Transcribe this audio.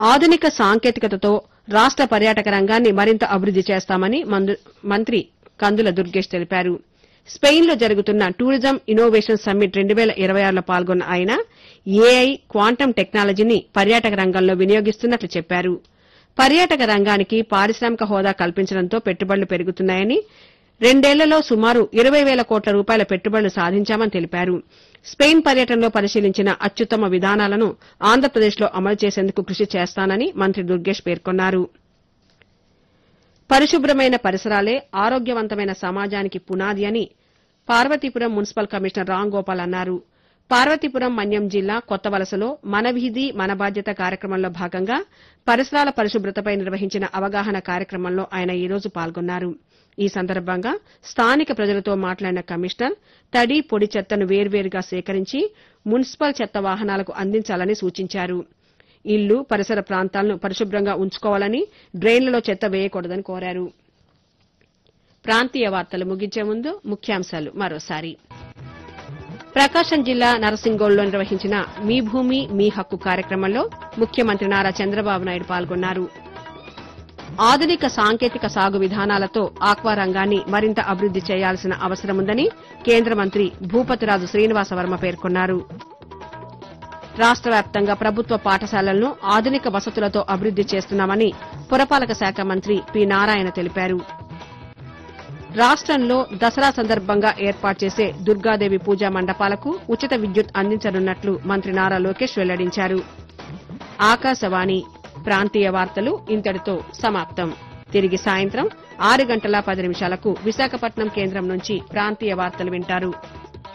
ఆధునిక సాంకేతికతతో రాష్ట పర్యాటక రంగాన్ని మరింత అభివృద్ది చేస్తామని మందు- మంత్రి కందుల దుర్గేష్ తెలిపారు స్పెయిన్లో జరుగుతున్న టూరిజం ఇన్నోవేషన్ సమ్మిట్ రెండు వేల ఇరవై ఆరులో పాల్గొన్న ఆయన ఏఐ క్వాంటం టెక్నాలజీని పర్యాటక రంగంలో వినియోగిస్తున్నట్లు చెప్పారు పర్యాటక రంగానికి పారిశ్రామిక హోదా కల్పించడంతో పెట్టుబడులు పెరుగుతున్నాయని రెండేళ్లలో సుమారు ఇరవై వేల కోట్ల రూపాయల పెట్టుబడులు సాధించామని తెలిపారు స్పెయిన్ పర్యటనలో పరిశీలించిన అత్యుత్తమ విధానాలను ఆంధ్రప్రదేశ్లో అమలు చేసేందుకు కృషి చేస్తానని మంత్రి దుర్గేష్ పేర్కొన్నారు పరిశుభ్రమైన పరిసరాలే ఆరోగ్యవంతమైన సమాజానికి పునాది అని పార్వతీపురం మున్సిపల్ కమిషనర్ రామ్ గోపాల్ అన్నారు పార్వతీపురం మన్యం జిల్లా కొత్త వలసలో మన వీధి మన బాధ్యత కార్యక్రమంలో భాగంగా పరిసరాల పరిశుభ్రతపై నిర్వహించిన అవగాహన కార్యక్రమంలో ఆయన ఈ రోజు పాల్గొన్నారు ఈ సందర్భంగా స్థానిక ప్రజలతో మాట్లాడిన కమిషనర్ తడి పొడి చెత్తను వేర్వేరుగా సేకరించి మున్సిపల్ చెత్త వాహనాలకు అందించాలని సూచించారు ఇల్లు పరిసర ప్రాంతాలను పరిశుభ్రంగా ఉంచుకోవాలని డ్రైన్లలో చెత్త వేయకూడదని కోరారు ప్రాంతీయ వార్తలు ముగించే ముందు ముఖ్యాంశాలు మరోసారి ప్రకాశం జిల్లా నరసింగోల్లో నిర్వహించిన మీ భూమి మీ హక్కు కార్యక్రమంలో ముఖ్యమంత్రి నారా చంద్రబాబు నాయుడు పాల్గొన్నారు ఆధునిక సాంకేతిక సాగు విధానాలతో ఆక్వా రంగాన్ని మరింత అభివృద్ది చేయాల్సిన అవసరముందని కేంద్ర మంత్రి భూపతిరాజు శ్రీనివాసవర్మ పేర్కొన్నారు రాష్ట వ్యాప్తంగా ప్రభుత్వ పాఠశాలలను ఆధునిక వసతులతో అభివృద్ది చేస్తున్నామని పురపాలక శాఖ మంత్రి పి నారాయణ తెలిపారు రాష్టంలో దసరా సందర్భంగా ఏర్పాటు చేసే దుర్గాదేవి పూజా మండపాలకు ఉచిత విద్యుత్ అందించనున్నట్లు మంత్రి నారా లోకేష్ వెల్లడించారు ఆకాశవాణి ప్రాంతీయ వార్తలు ఇంతటితో సమాప్తం తిరిగి సాయంత్రం ఆరు గంటల పది నిమిషాలకు విశాఖపట్నం కేంద్రం నుంచి ప్రాంతీయ వార్తలు వింటారు